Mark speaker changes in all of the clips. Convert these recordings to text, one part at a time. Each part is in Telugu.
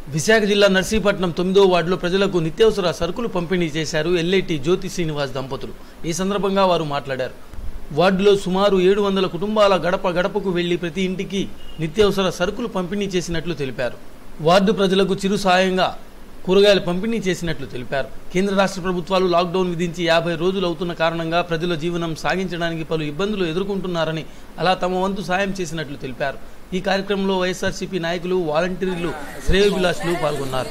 Speaker 1: విశాఖ జిల్లా నర్సీపట్నం తొమ్మిదో వార్డులో ప్రజలకు నిత్యావసర సరుకులు పంపిణీ చేశారు ఎల్ఐటి జ్యోతి శ్రీనివాస్ దంపతులు ఈ సందర్భంగా వారు మాట్లాడారు వార్డులో సుమారు ఏడు వందల కుటుంబాల గడప గడపకు వెళ్లి ప్రతి ఇంటికి నిత్యావసర సరుకులు పంపిణీ చేసినట్లు తెలిపారు వార్డు ప్రజలకు చిరు సాయంగా కూరగాయలు పంపిణీ చేసినట్లు తెలిపారు కేంద్ర రాష్ట్ర ప్రభుత్వాలు లాక్డౌన్ విధించి యాభై రోజులు అవుతున్న కారణంగా ప్రజల జీవనం సాగించడానికి పలు ఇబ్బందులు ఎదుర్కొంటున్నారని అలా తమ వంతు సాయం చేసినట్లు తెలిపారు ఈ కార్యక్రమంలో వైఎస్ఆర్సీపీ నాయకులు వాలంటీర్లు శ్రేయోభిలాషులు పాల్గొన్నారు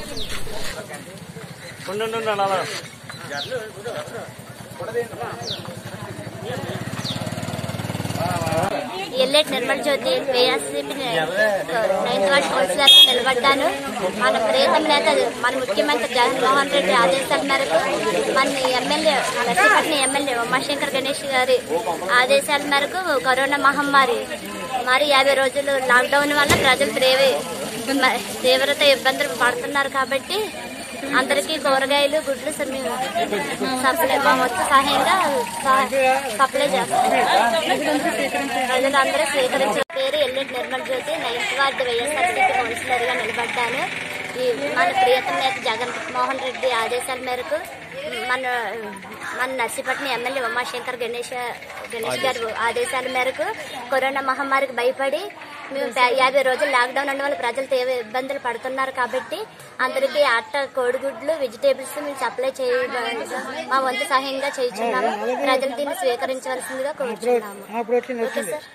Speaker 2: Elleti Nirmal Jyothi YSRCP ninth ward councillor నిలబడ్డాను మన ప్రియతమ నేత మన ముఖ్యమంత్రి జగన్మోహన్ రెడ్డి ఆదేశాల మేరకు మన ఎమ్మెల్యే నర్సీపట్నం ఎమ్మెల్యే ఉమాశంకర్ గణేష్ గారి ఆదేశాల మేరకు కరోనా మహమ్మారి మరి యాభై రోజులు లాక్డౌన్ వల్ల ప్రజలు తీవ్ర తీవ్రత ఇబ్బందులు పడుతున్నారు కాబట్టి అందరికీ కూరగాయలు గుడ్లు సమ్మె సప్లై మా వంతు సహాయంగా సహ- సప్లై చేస్తాం ప్రజలందరూ స్వీకరించే పేరు ఎల్లుండి Nirmal Jyothi ninth ward YSRCP councillor గా నిలబడ్డాను ఈ మన ప్రియతమ నేత జగన్ మోహన్ రెడ్డి ఆదేశాల మేరకు మన మన నర్సీపట్నం ఎమ్మెల్యే ఉమాశంకర్ గణేష్ గణేష్ గారి ఆదేశాల మేరకు కరోనా మహమ్మారికి భయపడి మేము ప- యాభై రోజులు లాక్డౌన్ ఉండడం వల్ల ప్రజలు తీవ్ర ఇబ్బందులు పడుతున్నారు కాబట్టి అందరికీ అట్ట కోడిగుడ్లు వెజిటేబుల్స్ మేము సప్లై చేయ మా వంతు సహాయంగా చేయించున్నాము ప్రజలు దీన్ని స్వీకరించవలసిందిగా కోరుచున్నాము ఓకే సార్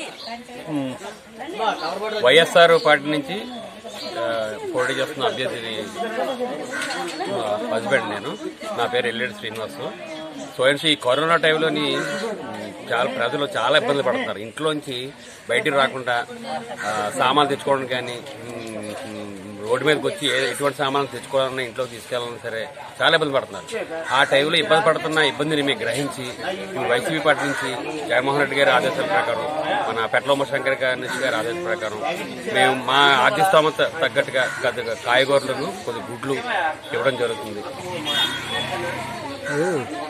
Speaker 3: వైఎస్ఆర్ పార్టీ నుంచి ఆ, పోటీ చేస్తున్న అభ్యర్థిని మా హస్బెండ్ నేను నా పేరు ఎల్లేడి శ్రీనివాస్ సో ఈ కరోనా టైంలోని చాలా ప్రజలు చాలా ఇబ్బందులు పడుతున్నారు ఇంట్లోంచి బయటికి రాకుండా ఆ, సామాన్లు తెచ్చుకోవడం కానీ ఉమ్, ఉమ్, రోడ్డు మీదకి వచ్చి ఏ- ఎటువంటి సామాన్లు తెచ్చుకోవాలన్నా ఇంట్లో తీసుకెళ్ళాలన్నా సరే చాలా ఇబ్బంది పడుతున్నారు ఆ టైంలో ఇబ్బంది పడుతున్న ఇబ్బందిని మేము గ్రహించి ఈ వైసీపీ పార్టీ నుంచి జగన్మోహన్ రెడ్డి గారి ఆదేశాల ప్రకారం మన పెట్లోమ శంకర్ గారి గారి ఆదేశాల ప్రకారం మేము మా ఆర్థిక స్తోమత తగ్గట్టుగా కొద్దిగా కాయగూరలను కొద్ది గుడ్లు ఇవ్వడం జరుగుతుంది